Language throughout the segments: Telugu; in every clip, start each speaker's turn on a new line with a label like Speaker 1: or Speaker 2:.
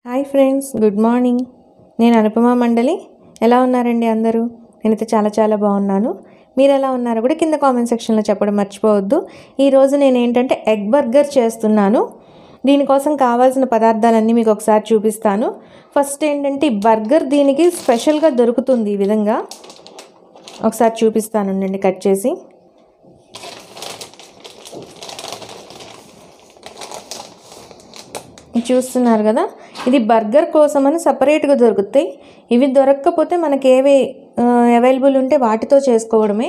Speaker 1: హాయ్ ఫ్రెండ్స్ గుడ్ మార్నింగ్ నేను అనుపమ మండలి ఎలా ఉన్నారండి అందరూ నేనైతే చాలా చాలా బాగున్నాను మీరు ఎలా ఉన్నారో కూడా కింద కామెంట్ సెక్షన్లో చెప్పడం మర్చిపోవద్దు ఈరోజు నేను ఏంటంటే ఎగ్ బర్గర్ చేస్తున్నాను దీనికోసం కావాల్సిన పదార్థాలన్నీ మీకు ఒకసారి చూపిస్తాను ఫస్ట్ ఏంటంటే ఈ బర్గర్ దీనికి స్పెషల్గా దొరుకుతుంది ఈ విధంగా ఒకసారి చూపిస్తాను ఉండండి కట్ చేసి చూస్తున్నారు కదా ఇది బర్గర్ కోసం అని సపరేట్గా దొరుకుతాయి ఇవి దొరకకపోతే మనకి ఏవి అవైలబుల్ ఉంటే వాటితో చేసుకోవడమే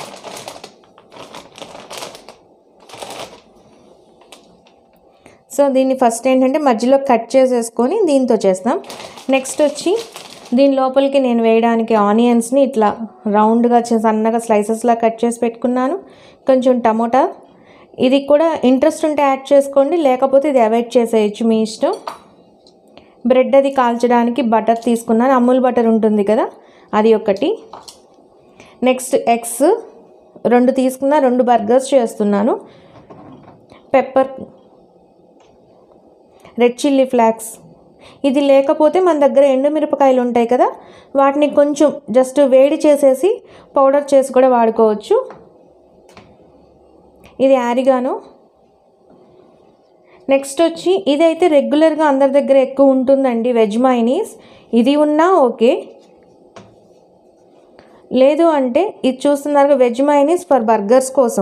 Speaker 1: సో దీన్ని ఫస్ట్ ఏంటంటే మధ్యలో కట్ చేసేసుకొని దీంతో చేస్తాం నెక్స్ట్ వచ్చి దీని లోపలికి నేను వేయడానికి ఆనియన్స్ని ఇట్లా రౌండ్గా చే- సన్నగా స్లైసెస్లా కట్ చేసి పెట్టుకున్నాను కొంచెం టమోటా ఇది కూడా ఇంట్రెస్ట్ ఉంటే యాడ్ చేసుకోండి లేకపోతే ఇది అవాయిడ్ చేసేయచ్చు మీ ఇష్టం బ్రెడ్ అది కాల్చడానికి బటర్ తీసుకున్నాను అమూల్ బటర్ ఉంటుంది కదా అది ఒకటి నెక్స్ట్ ఎగ్స్ రెండు తీసుకున్న రెండు బర్గర్స్ చేస్తున్నాను పెప్పర్ రెడ్ చిల్లీ ఫ్లాక్స్ ఇది లేకపోతే మన దగ్గర ఎండుమిరపకాయలు ఉంటాయి కదా వాటిని కొంచెం జస్ట్ వేడి చేసేసి పౌడర్ చేసి కూడా వాడుకోవచ్చు ఇది యారిగాను నెక్స్ట్ వచ్చి ఇదైతే రెగ్యులర్గా అందరి దగ్గర ఎక్కువ ఉంటుందండి వెజ్ మైనీస్ ఇది ఉన్నా ఓకే లేదు అంటే ఇది చూస్తున్నారు వెజ్ మైనీస్ ఫర్ బర్గర్స్ కోసం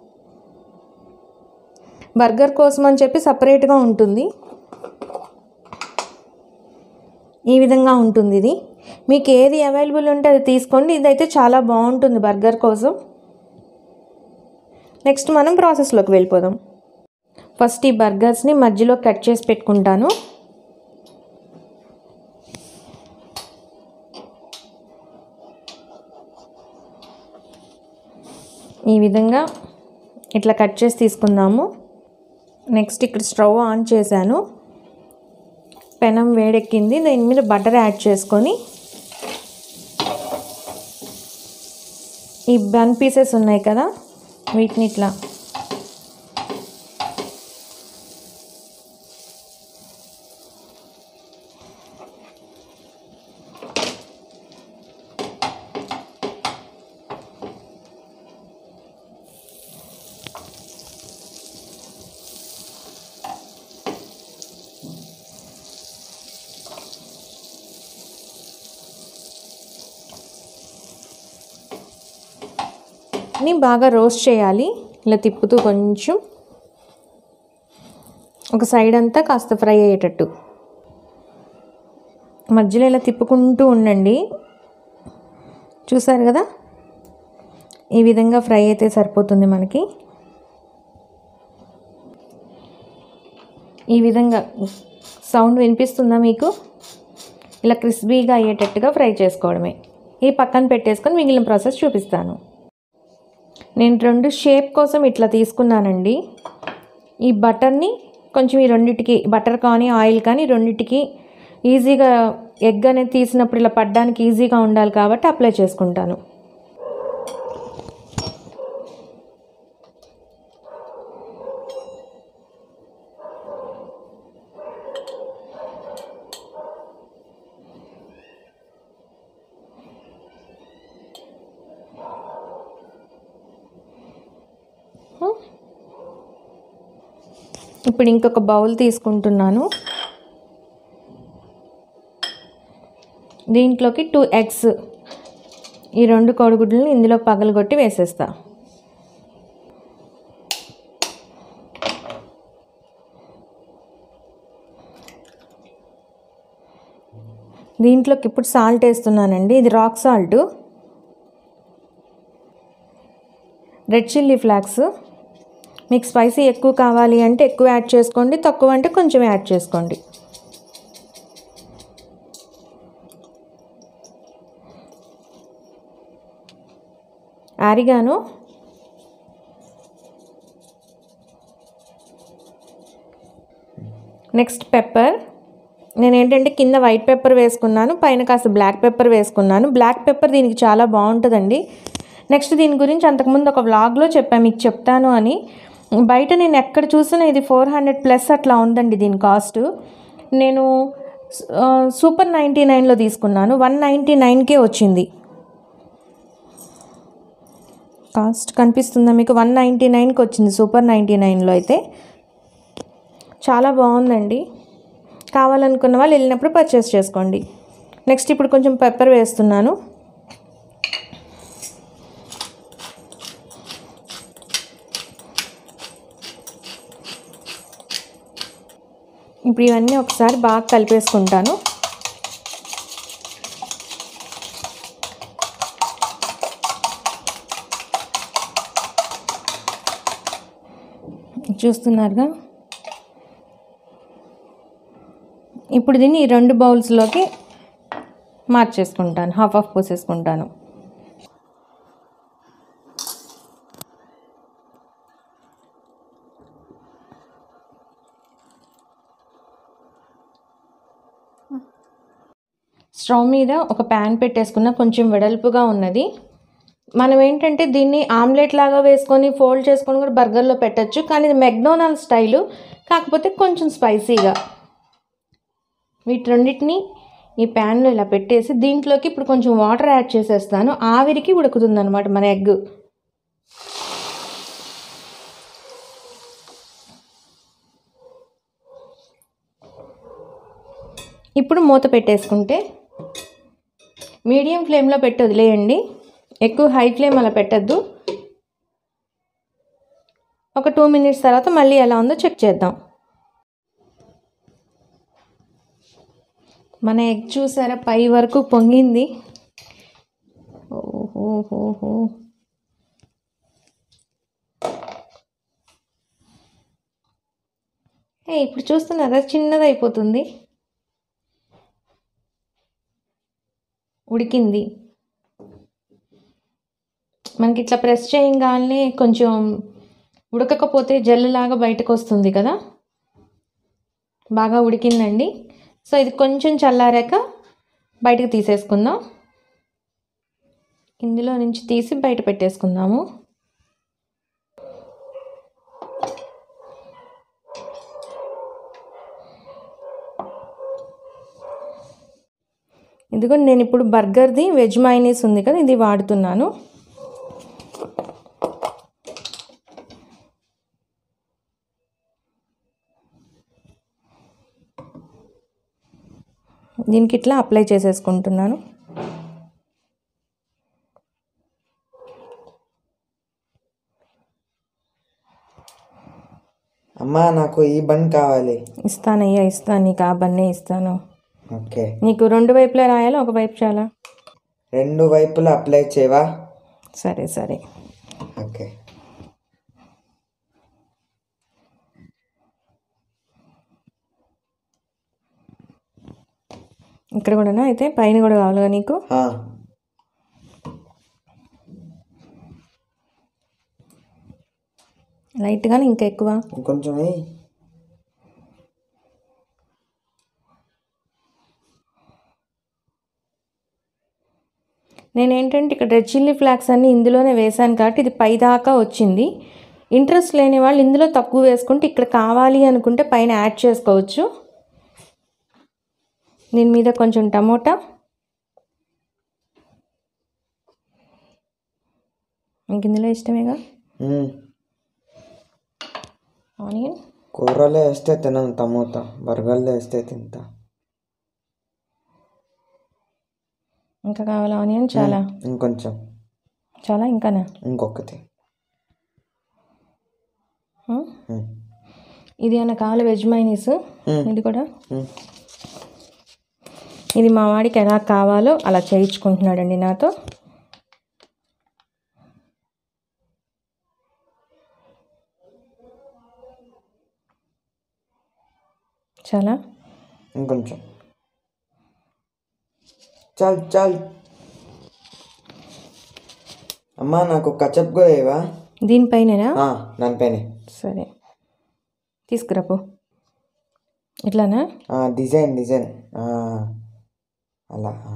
Speaker 1: బర్గర్ కోసం అని చెప్పి సపరేట్గా ఉంటుంది ఈ విధంగా ఉంటుంది ఇది మీకు ఏది అవైలబుల్ ఉంటే అది తీసుకోండి ఇదైతే చాలా బాగుంటుంది బర్గర్ కోసం నెక్స్ట్ మనం ప్రాసెస్లోకి వెళ్ళిపోదాం ఫస్ట్ ఈ బర్గర్స్ని మధ్యలో కట్ చేసి పెట్టుకుంటాను ఈ విధంగా ఇట్లా కట్ చేసి తీసుకుందాము నెక్స్ట్ ఇక్కడ స్టవ్ ఆన్ చేశాను పెనం వేడెక్కింది దీని మీద బటర్ యాడ్ చేసుకొని ఈ బన్ పీసెస్ ఉన్నాయి కదా వీటిని ఇట్లా ని బాగా రోస్ట్ చేయాలి ఇలా తిప్పుతూ కొంచెం ఒక సైడ్ అంతా కాస్త ఫ్రై అయ్యేటట్టు మధ్యలో ఇలా తిప్పుకుంటూ ఉండండి చూసారు కదా ఈ విధంగా ఫ్రై అయితే సరిపోతుంది మనకి ఈ విధంగా సౌండ్ వినిపిస్తుందా మీకు ఇలా క్రిస్పీగా అయ్యేటట్టుగా ఫ్రై చేసుకోవడమే ఈ పక్కన పెట్టేసుకొని మిగిలిన ప్రాసెస్ చూపిస్తాను నేను రెండు షేప్ కోసం ఇట్లా తీసుకున్నానండి ఈ బటర్ని కొంచెం ఈ రెండిటికి బటర్ కానీ ఆయిల్ కానీ రెండిటికి ఈజీగా ఎగ్ అనేది తీసినప్పుడు ఇలా పడ్డానికి ఈజీగా ఉండాలి కాబట్టి అప్లై చేసుకుంటాను ఇప్పుడు ఇంకొక బౌల్ తీసుకుంటున్నాను దీంట్లోకి టూ ఎగ్స్ ఈ రెండు కోడిగుడ్లను ఇందులో పగలగొట్టి వేసేస్తా దీంట్లోకి ఇప్పుడు సాల్ట్ వేస్తున్నానండి ఇది rock salt red chilli flakes మీకు స్పైసీ ఎక్కువ కావాలి అంటే ఎక్కువ యాడ్ చేసుకోండి తక్కువ అంటే కొంచెం యాడ్ చేసుకోండి ఆరిగాను నెక్స్ట్ పెప్పర్ నేను ఏంటంటే కింద వైట్ పెప్పర్ వేసుకున్నాను పైన కాస్త బ్లాక్ పెప్పర్ వేసుకున్నాను బ్లాక్ పెప్పర్ దీనికి చాలా బాగుంటుందండి నెక్స్ట్ దీని గురించి అంతకుముందు ఒక వ్లాగ్లో చెప్పాను మీకు చెప్తాను అని బయట నేను ఎక్కడ చూసినా ఇది ఫోర్ హండ్రెడ్ ప్లస్ అట్లా ఉందండి దీని కాస్ట్ నేను ఆ, సూపర్ నైంటీ నైన్లో తీసుకున్నాను వన్ నైంటీ నైన్కే వచ్చింది కాస్ట్ కనిపిస్తుందా మీకు వన్ నైంటీ నైన్కి వచ్చింది సూపర్ నైంటీ నైన్లో అయితే చాలా బాగుందండి కావాలనుకున్న వాళ్ళు వెళ్ళినప్పుడు పర్చేస్ చేసుకోండి నెక్స్ట్ ఇప్పుడు కొంచెం పెప్పర్ వేస్తున్నాను ఇప్పుడు ఇవన్నీ ఒకసారి బాగా కలిపేసుకుంటాను చూస్తున్నారుగా ఇప్పుడు దీన్ని ఈ రెండు బౌల్స్లోకి మార్చేసుకుంటాను హాఫ్ ఆఫ్ పోసేసుకుంటాను స్టవ్ మీద ఒక ప్యాన్ పెట్టేసుకున్న కొంచెం వెడల్పుగా ఉన్నది మనం ఏంటంటే దీన్ని ఆమ్లెట్ లాగా వేసుకొని ఫోల్డ్ చేసుకొని కూడా బర్గర్లో పెట్టచ్చు కానీ ఇది మెక్డొనాల్డ్ స్టైలు కాకపోతే కొంచెం స్పైసీగా వీటి రెండింటిని ఈ ప్యాన్లో ఇలా పెట్టేసి దీంట్లోకి ఇప్పుడు కొంచెం వాటర్ యాడ్ చేసేస్తాను ఆవిరికి ఉడుకుతుంది అనమాట మన ఎగ్ ఇప్పుడు మూత పెట్టేసుకుంటే మీడియం ఫ్లేమ్లో పెట్టి వదిలేయండి ఎక్కువ హై ఫ్లేమ్ అలా పెట్టద్దు ఒక టూ మినిట్స్ తర్వాత మళ్ళీ ఎలా ఉందో చెక్ చేద్దాం మన ఎగ్ చూసారా పై వరకు పొంగింది ఓహోహోహో ఏ ఇప్పుడు చూస్తున్నారా చిన్నది అయిపోతుంది ఉడికింది మనకి ఇట్లా ప్రెస్ చేయగానే కొంచెం ఉడకకపోతే జల్లులాగా బయటకు వస్తుంది కదా బాగా ఉడికిందండి సో ఇది కొంచెం చల్లారాక బయటకు తీసేసుకుందాం ఇందులో నుంచి తీసి బయట పెట్టేసుకుందాము ఇదిగో నేను ఇప్పుడు బర్గర్ది వెజ్ మైనీస్ ఉంది కదా ఇది వాడుతున్నాను దీనికి ఇట్లా అప్లై చేసేసుకుంటున్నాను
Speaker 2: అమ్మా నాకు ఈ బన్ కావాలి
Speaker 1: ఇస్తానయ్యా ఇస్తాను నీకు ఆ బన్నే ఇస్తాను
Speaker 2: ఓకే
Speaker 1: నీకు రెండు వైపులా రాయాలా ఒక వైపు చాలా
Speaker 2: రెండు వైపులా అప్లై చేయవా
Speaker 1: సరే సరే
Speaker 2: ఓకే
Speaker 1: ఇక్కడ కూడానా అయితే పైన కూడా కావాలిగా నీకు
Speaker 2: ఆ,
Speaker 1: లైట్గానే ఇంకా ఎక్కువ
Speaker 2: ఇంకొంచెం వేయి.
Speaker 1: నేను ఏంటంటే ఇక్కడ రెడ్ చిల్లీ ఫ్లాక్స్ అన్ని ఇందులోనే వేశాను కాబట్టి ఇది పై దాకా వచ్చింది ఇంట్రెస్ట్ లేని వాళ్ళు ఇందులో తక్కువ వేసుకుంటే ఇక్కడ కావాలి అనుకుంటే పైన యాడ్ చేసుకోవచ్చు దీని మీద కొంచెం టమోటా ఇంక ఇందులో ఇష్టమేగా
Speaker 2: మ్మ్.
Speaker 1: ఆనియన్
Speaker 2: కూరలో వేస్తే తినను టమోటా బర్గర్లో వేస్తే తింటా
Speaker 1: ఇంకా కావాలా ఆనియన్ చాలా
Speaker 2: ఇంకొంచెం
Speaker 1: చాలా ఇంకానా
Speaker 2: ఇంకొకటి
Speaker 1: ఉమ్.
Speaker 2: మ్మ్.
Speaker 1: ఇది ఏమైనా కావాలి వెజ్ మైనీస్
Speaker 2: మ్మ్.
Speaker 1: ఇది కూడా
Speaker 2: మ్మ్.
Speaker 1: ఇది మా వాడికి ఎలా కావాలో అలా చేయించుకుంటున్నాడండి నాతో చాలా
Speaker 2: ఇంకొంచెం చాలు చాలు అమ్మా నాకు కచప్ కూడా వేయవా
Speaker 1: దీనిపైనేనా
Speaker 2: ఆ, దానిపైనే
Speaker 1: సరే తీసుకురాపో ఇట్లానా
Speaker 2: ఆ, డిజైన్ డిజైన్ ఆ, అలా ఆ.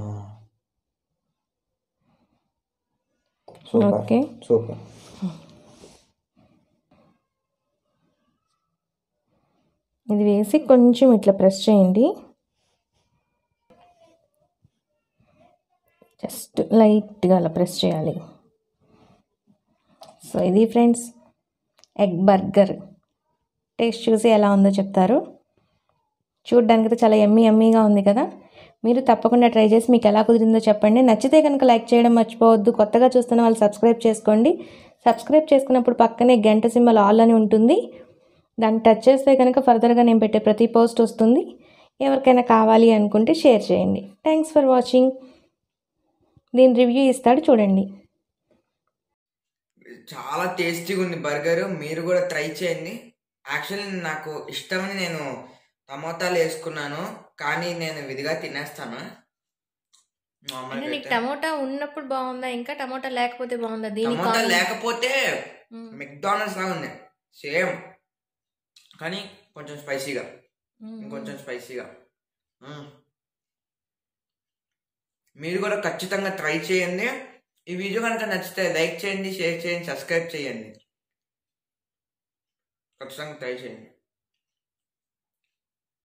Speaker 2: సూపర్
Speaker 1: ఓకే
Speaker 2: సూపర్
Speaker 1: ఇది వేసి కొంచెం ఇట్లా ప్రెస్ చేయండి జస్ట్ లైట్గా అలా ప్రెస్ చేయాలి సో ఇది ఫ్రెండ్స్ ఎగ్ బర్గర్ టేస్ట్ చూసి ఎలా ఉందో చెప్తారు చూడ్డానికి అయితే చాలా ఎమ్మీ ఎమ్మీగా ఉంది కదా మీరు తప్పకుండా ట్రై చేసి మీకు ఎలా కుదిరిందో చెప్పండి నచ్చితే కనుక లైక్ చేయడం మర్చిపోవద్దు కొత్తగా చూస్తున్న వాళ్ళు సబ్స్క్రైబ్ చేసుకోండి సబ్స్క్రైబ్ చేసుకున్నప్పుడు పక్కనే గంట సింబల్ ఆల్ అని ఉంటుంది దాన్ని టచ్ చేస్తే కనుక ఫర్దర్గా నేను పెట్టే ప్రతి పోస్ట్ వస్తుంది ఎవరికైనా కావాలి అనుకుంటే షేర్ చేయండి థ్యాంక్స్ ఫర్ వాచింగ్ దీని రివ్యూ ఇస్తాడు చూడండి
Speaker 3: చాలా టేస్టీగా ఉంది బర్గర్ మీరు కూడా ట్రై చేయండి యాక్చువల్లీ నాకు ఇష్టమని నేను టమోటాలు వేసుకున్నాను కానీ నేను విధిగా తినేస్తాను మామూలుగా
Speaker 1: అంటే నీకు
Speaker 3: అయితే.
Speaker 1: టమోటా ఉన్నప్పుడు బాగుందా ఇంకా టమోటా లేకపోతే బాగుందా దీనికి
Speaker 3: టమోటా
Speaker 1: కావాలి-
Speaker 3: లేకపోతే
Speaker 1: మ్మ్.
Speaker 3: మెక్డానల్డ్స్ లాగా ఉంది సేమ్ కానీ కొంచెం స్పైసీగా
Speaker 1: మ్మ్.
Speaker 3: ఇంకొంచెం స్పైసీగా మ్మ్. మీరు కూడా ఖచ్చితంగా ట్రై చేయండి ఈ వీడియో కనుక నచ్చితే లైక్ చేయండి షేర్ చేయండి సబ్స్క్రైబ్ చేయండి ఖచ్చితంగా ట్రై చేయండి